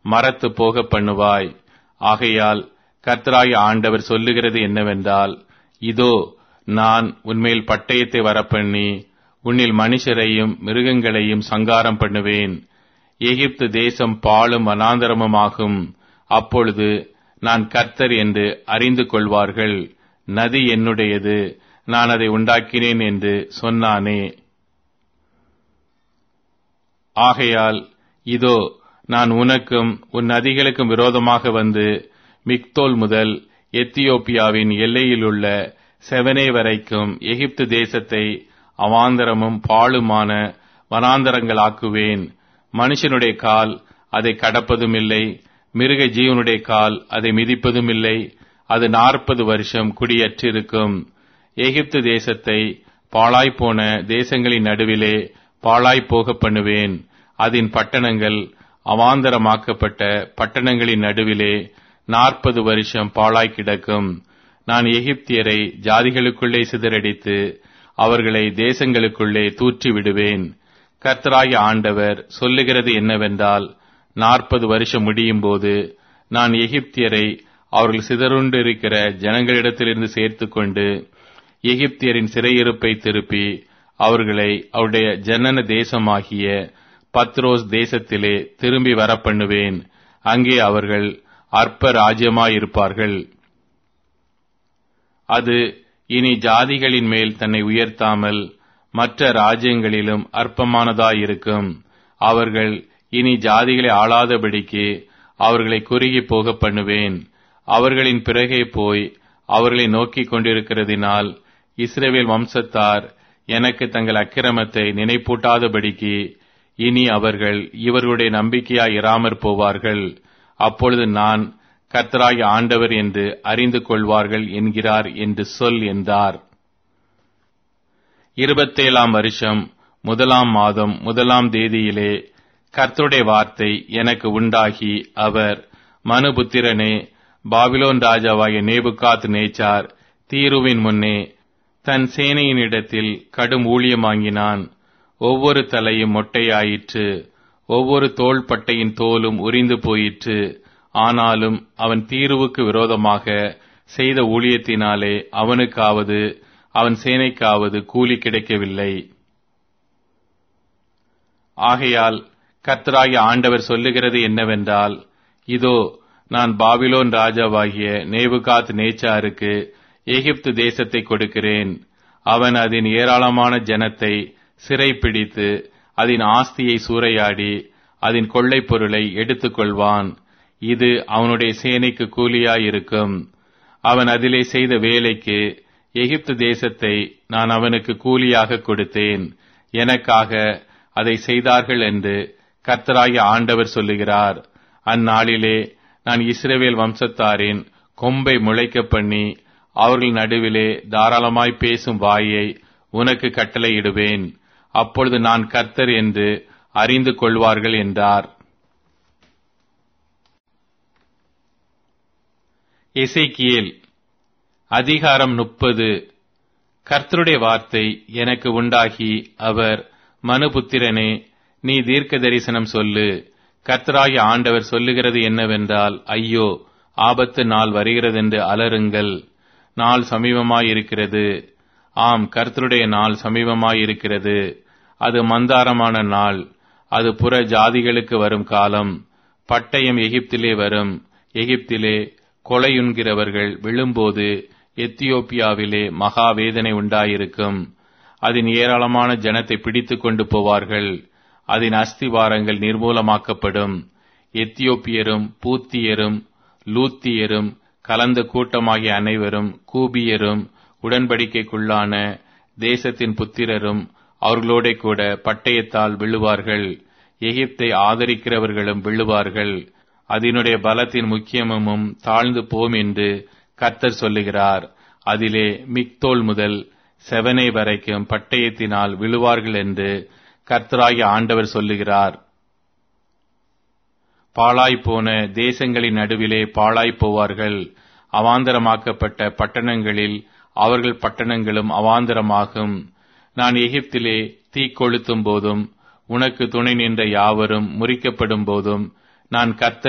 மரத்து போக பண்ணுவாய் ஆகையால் கர்த்தராய் ஆண்டவர் சொல்லுகிறது என்னவென்றால் இதோ நான் உன்மேல் பட்டயத்தை வரப்பண்ணி உன்னில் மனுஷரையும் மிருகங்களையும் சங்காரம் பண்ணுவேன் எகிப்து தேசம் பாலும் வனாந்தரமுமாகும் அப்பொழுது நான் கர்த்தர் என்று அறிந்து கொள்வார்கள் நதி என்னுடையது நான் அதை உண்டாக்கினேன் என்று சொன்னானே ஆகையால் இதோ நான் உனக்கும் உன் நதிகளுக்கும் விரோதமாக வந்து மிக்தோல் முதல் எத்தியோப்பியாவின் எல்லையிலுள்ள செவனே வரைக்கும் எகிப்து தேசத்தை அவாந்தரமும் பாழுமான வனாந்தரங்களாக்குவேன் மனுஷனுடைய கால் அதை கடப்பதும் இல்லை மிருக ஜீவனுடைய கால் அதை மிதிப்பதும் இல்லை அது நாற்பது வருஷம் குடியற்றிருக்கும் எகிப்து தேசத்தை பாழாய்ப்போன தேசங்களின் நடுவிலே பாழாய்ப்போக பண்ணுவேன் அதன் பட்டணங்கள் அவாந்தரமாக்கப்பட்ட பட்டணங்களின் நடுவிலே நாற்பது வருஷம் பாழாய் கிடக்கும் நான் எகிப்தியரை ஜாதிகளுக்குள்ளே சிதறடித்து அவர்களை தேசங்களுக்குள்ளே தூற்றி விடுவேன் கர்த்தராகிய ஆண்டவர் சொல்லுகிறது என்னவென்றால் நாற்பது வருஷம் முடியும் போது நான் எகிப்தியரை அவர்கள் சிதறுண்டிருக்கிற ஜனங்களிடத்திலிருந்து சேர்த்துக்கொண்டு எகிப்தியரின் சிறையிருப்பை திருப்பி அவர்களை அவருடைய ஜனன தேசமாகிய பத்ரோஸ் தேசத்திலே திரும்பி வரப்பண்ணுவேன் அங்கே அவர்கள் அற்ப ராஜ்யமாயிருப்பார்கள் அது இனி ஜாதிகளின் மேல் தன்னை உயர்த்தாமல் மற்ற ராஜ்யங்களிலும் அற்பமானதாயிருக்கும் அவர்கள் இனி ஜாதிகளை ஆளாதபடிக்கு அவர்களை குறுகி போக பண்ணுவேன் அவர்களின் பிறகே போய் அவர்களை நோக்கிக் கொண்டிருக்கிறதினால் இஸ்ரேவேல் வம்சத்தார் எனக்கு தங்கள் அக்கிரமத்தை நினைப்பூட்டாதபடிக்கு இனி அவர்கள் இவர்களுடைய நம்பிக்கையாய் இராமற் போவார்கள் அப்பொழுது நான் கர்த்தராய் ஆண்டவர் என்று அறிந்து கொள்வார்கள் என்கிறார் என்று சொல் என்றார் இருபத்தேழாம் வருஷம் முதலாம் மாதம் முதலாம் தேதியிலே கர்த்தருடைய வார்த்தை எனக்கு உண்டாகி அவர் மனுபுத்திரனே பாபிலோன் ராஜாவாகிய நேபுகாத் நேச்சார் தீருவின் முன்னே தன் சேனையினிடத்தில் கடும் ஊழியம் வாங்கினான் ஒவ்வொரு தலையும் மொட்டையாயிற்று ஒவ்வொரு தோள்பட்டையின் தோலும் உரிந்து போயிற்று ஆனாலும் அவன் தீருவுக்கு விரோதமாக செய்த ஊழியத்தினாலே அவனுக்காவது அவன் சேனைக்காவது கூலி கிடைக்கவில்லை ஆகையால் கர்த்தராகிய ஆண்டவர் சொல்லுகிறது என்னவென்றால் இதோ நான் பாபிலோன் ராஜாவாகிய நேபுகாத் நேச்சாருக்கு எகிப்து தேசத்தை கொடுக்கிறேன் அவன் அதன் ஏராளமான ஜனத்தை சிறைப்பிடித்து அதன் ஆஸ்தியை சூறையாடி அதன் கொள்ளைப் பொருளை எடுத்துக்கொள்வான் இது அவனுடைய சேனைக்கு கூலியாயிருக்கும் அவன் அதிலே செய்த வேலைக்கு எகிப்து தேசத்தை நான் அவனுக்கு கூலியாக கொடுத்தேன் எனக்காக அதை செய்தார்கள் என்று கர்த்தராகிய ஆண்டவர் சொல்லுகிறார் அந்நாளிலே நான் இஸ்ரவேல் வம்சத்தாரின் கொம்பை முளைக்க பண்ணி அவர்கள் நடுவிலே தாராளமாய் பேசும் வாயை உனக்கு கட்டளையிடுவேன் அப்பொழுது நான் கர்த்தர் என்று அறிந்து கொள்வார்கள் என்றார் எசேக்கியேல் அதிகாரம் முப்பது கர்த்தருடைய வார்த்தை எனக்கு உண்டாகி அவர் மனுபுத்திரனே நீ தீர்க்க தரிசனம் சொல்லு கர்த்தராகிய ஆண்டவர் சொல்லுகிறது என்னவென்றால் ஐயோ ஆபத்து நாள் வருகிறதென்று அலறுங்கள் நாள் சமீபமாயிருக்கிறது ஆம் கர்த்தருடைய நாள் சமீபமாயிருக்கிறது அது மந்தாரமான நாள் அது புற ஜாதிகளுக்கு வரும் காலம் பட்டயம் எகிப்திலே வரும் எகிப்திலே கொலையுண்கிறவர்கள் விழும்போது எத்தியோப்பியாவிலே மகா வேதனை உண்டாயிருக்கும் அதன் ஏராளமான ஜனத்தை பிடித்துக் கொண்டு போவார்கள் அதன் அஸ்திவாரங்கள் நிர்மூலமாக்கப்படும் எத்தியோப்பியரும் பூத்தியரும் லூத்தியரும் கலந்த கூட்டமாகிய அனைவரும் கூபியரும் உடன்படிக்கைக்குள்ளான தேசத்தின் புத்திரரும் அவர்களோட கூட பட்டயத்தால் விழுவார்கள் எகிப்தை ஆதரிக்கிறவர்களும் விழுவார்கள் அதனுடைய பலத்தின் முக்கியமும் தாழ்ந்து போம் என்று கர்த்தர் சொல்லுகிறார் அதிலே மிக்தோல் முதல் செவனை வரைக்கும் பட்டயத்தினால் விழுவார்கள் என்று கர்த்தராகிய ஆண்டவர் சொல்லுகிறார் பாழாய்ப்போன தேசங்களின் நடுவிலே பாழாய்ப் போவார்கள் அவாந்தரமாக்கப்பட்ட பட்டணங்களில் அவர்கள் பட்டணங்களும் அவாந்தரமாகும் நான் எகிப்திலே தீ கொளுத்தும் போதும் உனக்கு துணை நின்ற யாவரும் முறிக்கப்படும் போதும் நான் கர்த்தர்